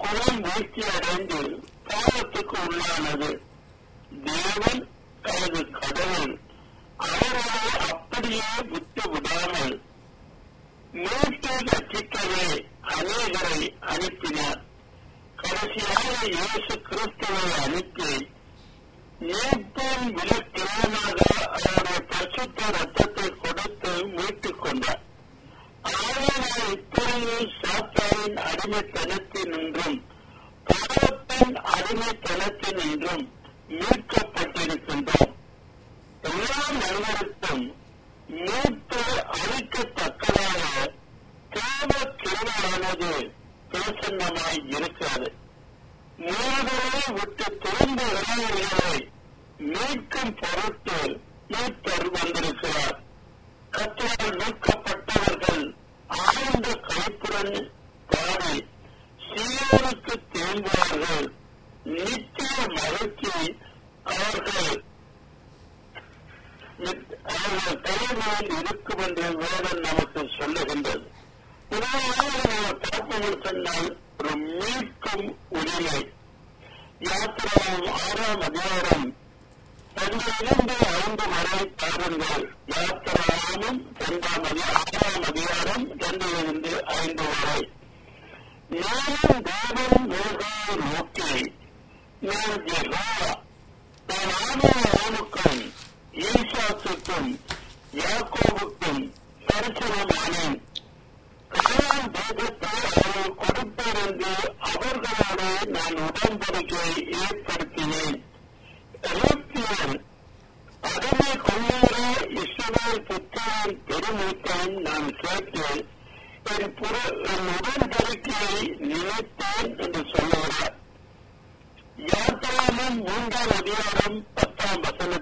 குலம் வீழ்ச்சி அடைந்து பாவத்துக்கு உள்ளானது தேவன் தனது கடவுள் அவர்களை அப்படியே விட்டு விடாமல் மீட்டு ரட்சிக்கவே அநேகரை அனுப்பினார் கடைசியாக இயேசு கிறிஸ்துவை அனுப்பி மீட்பின் விலக்கிரமாக அவருடைய பரிசுத்த ரத்தத்தை கொடுத்து மீட்டுக் கொண்டார் ஆனால் இப்பொழுது சாத்தாரின் அடிமைத்தனத்தினின்றும் பாவத்தின் அடிமைத்தனத்தினின்றும் மீட்கப்பட்டிருக்கின்றோம் எல்லா மனிதருக்கும் மீட்பு அளிக்கத்தக்கதாக தேவ கிருமையானது பிரசன்னமாய் இருக்கிறது மூவரை விட்டு திரும்ப இளைஞர்களை மீட்கும் பொருட்டு மீட்பர் வந்திருக்கிறார் கத்தரால் மீட்கப்பட்டவர்கள் ஆழ்ந்த கழிப்புடன் பாடி சீரனுக்கு திரும்புவார்கள் நித்திய மகிழ்ச்சி அவர்கள் அவர்கள் தலைமையில் இருக்கும் என்று வேதம் நமக்கு சொல்லுகின்றது உதாரணமாக நம்ம பார்ப்போம் சொன்னால் ஒரு மீட்கும் உரிமை யாத்திராவும் ஆறாம் அதிகாரம் பதிலிருந்து ஐந்து வரை பாருங்கள் யாத்திராவும் இரண்டாம் அதி ஆறாம் அதிகாரம் இரண்டிலிருந்து ஐந்து வரை நானும் தேவன் மேகாவை நோக்கி நான் யெகோவா நான் ஆதாரமுக்கும் ஈசாத்துக்கும் யாக்கோவுக்கும் தரிசனமானேன் காலம் தேசத்தை அவர்கள் கொடுப்பார் என்று அவர்களோடு நான் உடன்படிக்கை ஏற்படுத்தினேன் எகிப்தியன் அடிமை கொள்ளாத இஸ்ரவேல் புத்திரன் பெருமூத்தன் நான் கேட்டேன் என் புற என் உடன்படிக்கையை நினைத்தேன் என்று சொல்லுகிறார் யாத்திராமும் மூன்றாம் அதிகாரம் பத்தாம் வசனம்